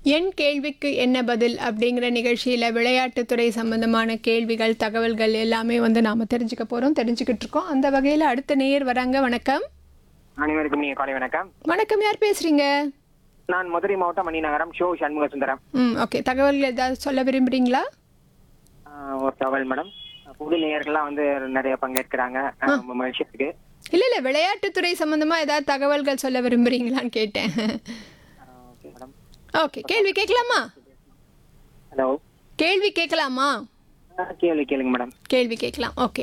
என் கேள்விக்கு என்ன பதில் அப்படிங்கிற நிகழ்ச்சியில் விளையாட்டுத்துறை சம்பந்தமான கேள்விகள் தகவல்கள் எல்லாமே வந்து நாம் தெரிஞ்சுக்க போகிறோம் தெரிஞ்சுக்கிட்டு இருக்கோம் அந்த வகையில் அடுத்த நேயர் வராங்க வணக்கம் அனைவருக்கும் நீங்க காலை வணக்கம் வணக்கம் யார் பேசுகிறீங்க நான் மதுரை மாவட்டம் மணிநகரம் ஷோ சண்முக சுந்தரம் ம் ஓகே தகவல்கள் ஏதாவது சொல்ல விரும்புகிறீங்களா ஆஹ் ஒரு தகவல் மேடம் புது நேயர்கள்லாம் வந்து நிறைய பங்கேற்கிறாங்க ஆஹ் ரொம்ப மகிழ்ச்சி இருக்கு இல்லை இல்லை விளையாட்டுத்துறை சம்பந்தமாக ஏதாவது தகவல்கள் சொல்ல விரும்புகிறீங்களான்னு கேட்டேன் ஓகே மேடம் ஓகே கேள்வி கேட்கலாமா ஹலோ கேள்வி கேட்கலாமா கேள்வி கேளுங்க மேடம் கேள்வி கேட்கலாம் ஓகே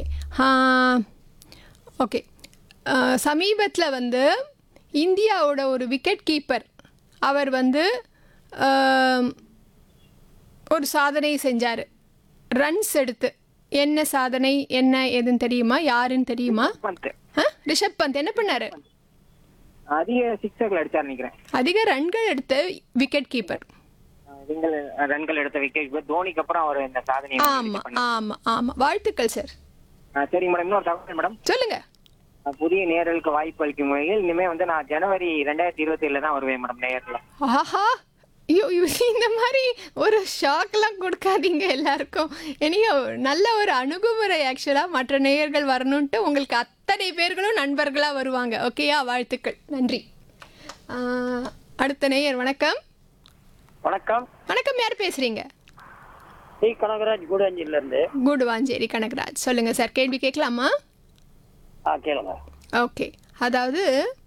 ஓகே சமீபத்தில் வந்து இந்தியாவோட ஒரு விக்கெட் கீப்பர் அவர் வந்து ஆம், ஒரு சாதனை செஞ்சார் ரன்ஸ் எடுத்து என்ன சாதனை என்ன ஏதுன்னு தெரியுமா யாருன்னு தெரியுமா பந்த் ஆ? ரிஷப் பந்த் என்ன பண்ணாரு அதிக சிக்ஸர்கள் அடிச்சார் நினைக்கிறேன் அதிக ரன்கள் எடுத்த விக்கெட் கீப்பர் நீங்கள் ரன்கள் எடுத்த விக்கெட் தோனிக்கு அப்புறம் அவர் இந்த சாதனையை ஆமா ஆமா ஆமா வாழ்த்துக்கள் சார் ஆஹ் சரிங்க மேடம் இன்னொரு தகவல் மேடம் சொல்லுங்க ஆஹ் புதிய நேயர்களுக்கு வாய்ப்பு அளிக்கும் வகையில் இனிமே வந்து நான் ஜனவரி ரெண்டாயிரத்தி இருபத்தி ஏழுல தான் வருவேன் மேடம் நேயர்ல ஆஹா ஐயோ ஐயோ, இந்த மாதிரி ஒரு ஷாக்லாம் கொடுக்காதீங்க எல்லாருக்கும் இனியோ நல்ல ஒரு அணுகுமுறை ஆக்சுவலாக மற்ற நேயர்கள் வரணுன்ட்டு உங்களுக்கு அத்தனை பேர்களும் நண்பர்களாக வருவாங்க ஓகேயா வாழ்த்துக்கள் நன்றி ஆஹ், அடுத்த நேயர் வணக்கம் வணக்கம் வணக்கம் யார் பேசுறீங்க சி கனகராஜ் கூடஞ்சில இருந்து கூடுவாஞ்சேரி கனகராஜ் சொல்லுங்க சார் கேள்வி கேட்கலாமா ஆ கேளுங்க ஓகே அதாவது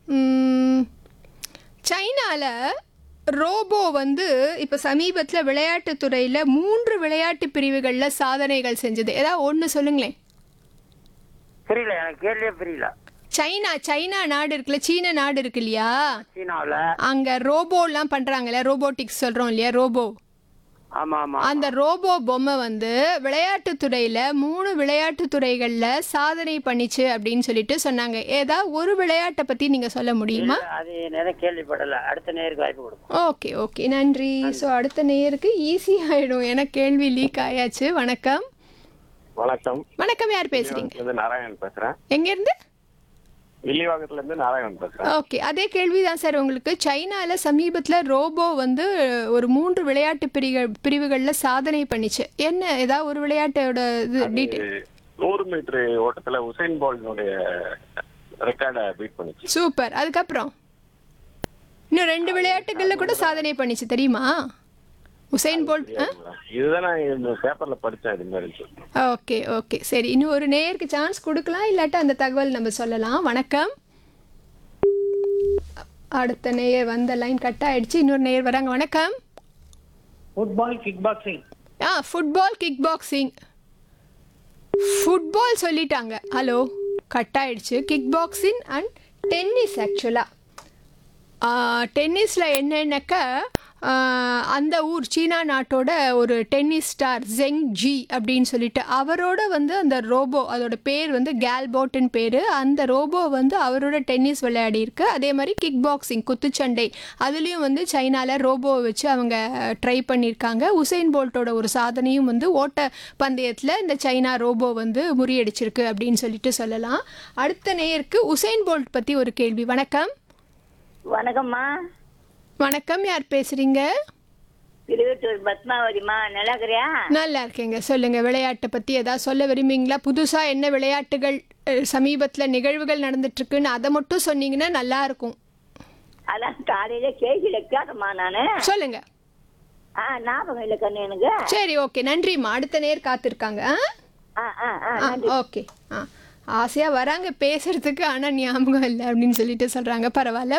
சைனாவில் ரோபோ வந்து இப்போ சமீபத்தில் விளையாட்டுத்துறையில் மூன்று விளையாட்டு பிரிவுகளில் சாதனைகள் செஞ்சது ஏதாவது ஒன்று சொல்லுங்களேன் புரியல எனக்கு கேள்வியே புரியல சைனா சைனா நாடு இருக்குல்ல சீன நாடு இருக்கு இல்லையா சீனாவில் அங்கே ரோபோலாம் பண்ணுறாங்கல்ல ரோபோட்டிக்ஸ் சொல்கிறோம் இல்லையா ரோபோ ஆமா ஆமா அந்த ரோபோ பொம்மை வந்து விளையாட்டுத் துறையில மூணு விளையாட்டுத் துறைகள்ல சாதனை பண்ணிச்சு அப்படின்னு சொல்லிட்டு சொன்னாங்க ஏதாவது ஒரு விளையாட்டை பத்தி நீங்க சொல்ல முடியுமா அது நேரம் கேள்விப்படல அடுத்த நேருக்கு வாய்ப்பு கொடுக்கும் ஓகே ஓகே நன்றி ஸோ அடுத்த நேயருக்கு ஈஸி ஆயிடும் ஏன்னா கேள்வி லீக் ஆயாச்சு வணக்கம் வணக்கம் வணக்கம் யார் பேசுறீங்க இருந்து நாராயணன் பேசுறேன் எங்க இருந்து வில்லிவாக்கத்துல இருந்து நாராயணன் பேசுறேன் ஓகே அதே கேள்வி தான் சார் உங்களுக்கு சைனால சமீபத்தில் ரோபோ வந்து ஒரு மூன்று விளையாட்டு பிரிவுகள் பிரிவுகளில் சாதனை பண்ணிச்சு என்ன ஏதாவது ஒரு விளையாட்டோட இது டீட்டெயில் இது நூறு மீட்டர் ஓட்டத்துல உசைன் போல்னுடைய ரெக்கார்டை பீட் பண்ணுச்சு சூப்பர் அதுக்கப்புறம் இன்னும் ரெண்டு விளையாட்டுகளில் கூட சாதனை பண்ணிச்சு தெரியுமா உசைன் போல்ட் ஆ இதுதான் நான் இந்த பேப்பர்ல படிச்சேன் இது மாதிரி சொல்லி. ஓகே ஓகே சரி இன்னும் ஒரு நேயருக்கு சான்ஸ் கொடுக்கலாம் இல்லாட்டா அந்த தகவல் நம்ம சொல்லலாம் வணக்கம் அடுத்த நேயர் வந்த லைன் கட் ஆயிடுச்சு இன்னொரு நேயர் வராங்க வணக்கம் ஃபுட்பால் கிக் பாக்ஸிங் ஆ ஃபுட்பால் கிக் பாக்ஸிங் ஃபுட்பால் சொல்லிட்டாங்க ஹலோ கட் ஆயிடுச்சு கிக் பாக்ஸிங் அண்ட் டென்னிஸ் ஆக்சுவலாக டென்னிஸில் என்னென்னக்கா ஆஹ், அந்த ஊர் சீனா நாட்டோட ஒரு டென்னிஸ் ஸ்டார் ஜெங் ஜி அப்படின்னு சொல்லிட்டு அவரோட வந்து அந்த ரோபோ அதோட பேர் வந்து கேல்போட்டுன்னு பேர் அந்த ரோபோ வந்து அவரோட டென்னிஸ் விளையாடி இருக்கு அதே மாதிரி கிக் பாக்ஸிங் குத்துச்சண்டை அதுலேயும் வந்து சைனாவில் ரோபோவை வச்சு அவங்க ட்ரை பண்ணியிருக்காங்க உசைன் போல்ட்டோட ஒரு சாதனையும் வந்து ஓட்ட பந்தயத்தில் இந்த சைனா ரோபோ வந்து முறியடிச்சிருக்கு அப்படின்னு சொல்லிட்டு சொல்லலாம் அடுத்த நேயருக்கு உசைன் போல்ட் பற்றி ஒரு கேள்வி வணக்கம் வணக்கம்மா வணக்கம் யார் பேசுறீங்க திருவத்தூர் பத்மாவதிம்மா நல்லா இருக்கிறியா நல்லா இருக்கேங்க சொல்லுங்க விளையாட்டை பத்தி ஏதாவது சொல்ல விரும்புறீங்களா புதுசா என்ன விளையாட்டுகள் அஹ், சமீபத்துல நிகழ்வுகள் நடந்துட்டு இருக்குன்னு அதை மட்டும் சொன்னீங்கன்னா நல்லா இருக்கும் அதான் காலையில கேள்வியில கேட்டம்மா நானு சொல்லுங்க ஆ ஞாபகம் இல்லை கண்ணு எனக்கு சரி ஓகே நன்றிம்மா அடுத்த நேர் காத்திருக்காங்க ஆ ஆ ஆ ஆ ஓகே ஆ ஆசையாக வராங்க பேசுறதுக்கு ஆனால் ஞாபகம் இல்லை அப்படின்னு சொல்லிட்டு சொல்கிறாங்க பரவாயில்ல